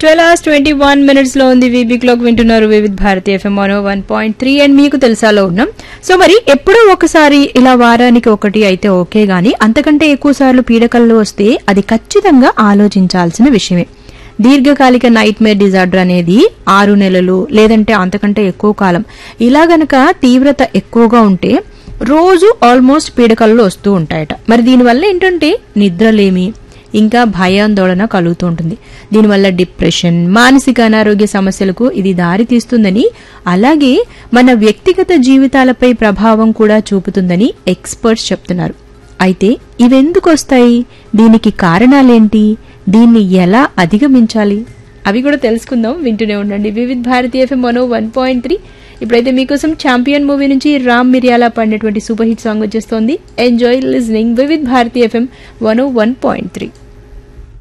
twelve hours twenty one minutes లో ఉంది VB clock వింటున్నారు Vividh Bharati FM one one point three and మీకు తెలుసాలో ఉన్నాం సో మరి ఎప్పుడో ఒకసారి ఇలా వారానికి ఒకటి అయితే ఓకే గానీ అంతకంటే ఎక్కువ సార్లు పీడకల్లో వస్తే అది ఖచ్చితంగా ఆలోచించాల్సిన విషయమే దీర్ఘకాలిక నైట్ మేర్ డిజార్డర్ అనేది ఆరు నెలలు లేదంటే అంతకంటే ఎక్కువ కాలం ఇలా గనక తీవ్రత ఎక్కువగా ఉంటే రోజు ఆల్మోస్ట్ పీడకల్లో వస్తూ ఉంటాయట మరి దీనివల్ల ఏంటంటే నిద్రలేమి ఇంకా భయాందోళన కలుగుతూ ఉంటుంది దీనివల్ల డిప్రెషన్ మానసిక అనారోగ్య సమస్యలకు ఇది దారి తీస్తుందని అలాగే మన వ్యక్తిగత జీవితాలపై ప్రభావం కూడా చూపుతుందని ఎక్స్పర్ట్స్ చెప్తున్నారు అయితే ఇవెందుకు వస్తాయి దీనికి కారణాలేంటి దీన్ని ఎలా అధిగమించాలి అవి కూడా తెలుసుకుందాం వింటూనే ఉండండి Vividh Bharati FM one one point three ఇప్పుడైతే మీకోసం ఛాంపియన్ మూవీ నుంచి రామ్ మిరియాల పాడినటువంటి సూపర్ హిట్ సాంగ్ వచ్చేస్తోంది enjoy listening Vividh Bharati FM one one point three